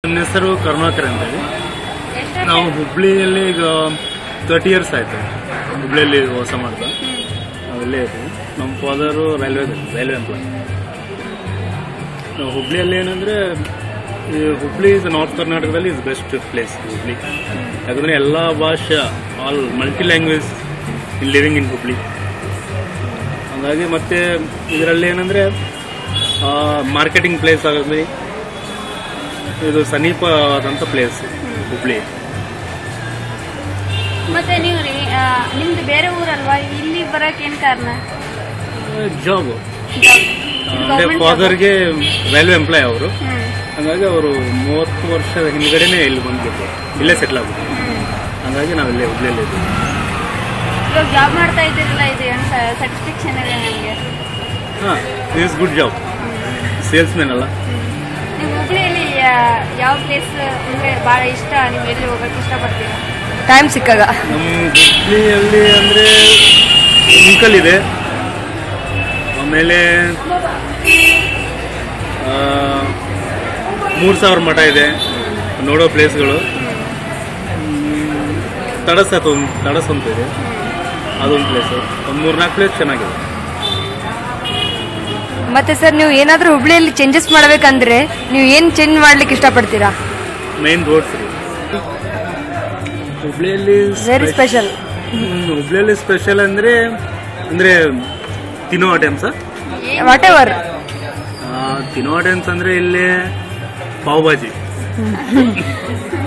ನನ್ನ ಹೆಸರು ಕರುಣಾಕರ್ ಅಂತ ಹೇಳಿ ನಾವು ಹುಬ್ಳಿಯಲ್ಲಿ ಈಗ ತರ್ಟಿ ಇಯರ್ಸ್ ಆಯ್ತು ಹುಬ್ಳಿಯಲ್ಲಿ ವಾಸ ಮಾಡ್ತಾ ನಾವಿಲ್ಲೇ ಇದ್ದೀವಿ ನಮ್ಮ ಫಾದರು ರೈಲ್ವೆ ರೈಲ್ವೆ ಎಂಪ್ಲಾಯ್ ನಾವು ಹುಬ್ಳಿಯಲ್ಲಿ ಏನಂದ್ರೆ ಈ ಹುಬ್ಳಿ ಇಸ್ ನಾರ್ತ್ ಕರ್ನಾಟಕದಲ್ಲಿ ಇಸ್ ಬೆಸ್ಟ್ ಪ್ಲೇಸ್ ಹುಬ್ಳಿ ಯಾಕಂದ್ರೆ ಎಲ್ಲ ಭಾಷೆ all multi language in living in Hubli ಹಾಗಾಗಿ ಮತ್ತೆ ಇದರಲ್ಲಿ ಏನಂದ್ರೆ ಮಾರ್ಕೆಟಿಂಗ್ ಪ್ಲೇಸ್ ಆಗಲಿ ಇದು ಸಮೀಪವಾದಂಥ ಪ್ಲೇಸ್ ಹುಬ್ಳಿ ಮತ್ತೆ ನೀವು ರೀ ಆ, ನಿಮ್ದು ಬೇರೆ ಊರಲ್ವಾ ಇಲ್ಲಿ ಬರಕ್ ಏನ್ ಕಾರಣ ಜಾಬ್ ಅಂದ್ರೆ Government ಫಾದರ್ಗೆ ರೈಲ್ವೆ ಎಂಪ್ಲಾಯ್ ಅವರು ಹ್ಮ್ ಹಾಗಾಗಿ ಅವರು ಮೂವತ್ತು ವರ್ಷದ ಹಿಂದ್ಗಡೆನೆ ಇಲ್ಲಿ ಬಂದ್ಬಿಟ್ಟು ಇಲ್ಲೇ ಸೆಟ್ಲ್ ಆಗ್ಬಿಟ್ಟು ಹಾಗಾಗಿ ನಾವು ಇಲ್ಲೇ ಹುಬ್ಳಿಯಲ್ಲಿ ಇದ್ದೀವಿ ಇವಾಗ ಜಾಬ್ ಮಾಡ್ತಾ ಇದ್ದೀರಲ್ಲ ಇದು ಏನು ಸ್ಯಾಟಿಸ್ಫ್ಯಾಕ್ಷನ್ ಇದೆ ನನಗೆ ಹಾಂ is good job salesman ಅಲ್ಲ ನೀವು ಹುಬ್ಳಿಯಲ್ಲಿ ಆ, ಯಾವ ಪ್ಲೇಸ್ ಅಂದ್ರೆ ಬಹಳ ಇಷ್ಟ ನೀವು ಎಲ್ಲಿ ಹೋಗಕ್ಕೆ ಇಷ್ಟಪಡ್ತೀರಾ ಟೈಮ್ ಸಿಕ್ಕಾಗ ನಮ್ಮ ಹುಬ್ಳಿಯಲ್ಲಿ ಅಂದರೆ ಉಂಕಲ್ ಇದೆ ಆಮೇಲೆ ಮೂರು ಸಾವಿರ ಮಠ ಇದೆ ನೋಡೋ ಪ್ಲೇಸ್ಗಳು ಹ್ಮ್, ತಡಸ್ ಅಂತ ಒಂದು ತಡಸ್ ಅಂತ ಇದೆ ಅದೊಂದು ಪ್ಲೇಸು ಒಂದು ಮೂರ್ನಾಲ್ಕು ಪ್ಲೇಸ್ ಚೆನ್ನಾಗಿದೆ ಮತ್ತೆ ಸರ್ ನೀವು ಏನಾದ್ರೂ ಹುಬ್ಳಿಯಲ್ಲಿ ಚೇಂಜಸ್ ಮಾಡ್ಬೇಕಂದ್ರೆ ನೀವು ಏನ್ ಚೇಂಜ್ ಮಾಡ್ಲಿಕ್ಕೆ ಇಷ್ಟಪಡ್ತೀರಾ ಮೈನ್ ರೋಡ್ಸ್ ಇದೆ ಹುಬ್ಳಿಯಲ್ಲಿ ವೆರಿ ಸ್ಪೆಷಲ್ ಹ್ಮ್, ಹುಬ್ಳಿಯಲ್ಲಿ ಸ್ಪೆಷಲ್ ಅಂದರೆ ಅಂದರೆ ತಿನ್ನೋ ಐಟಮ್ಸಾ ವಾಟ್ ಎವರ್ ಆ, ತಿನ್ನೋ ಐಟಮ್ಸ್ ಅಂದ್ರೆ ಇಲ್ಲಿ ಪಾವ್ ಭಾಜಿ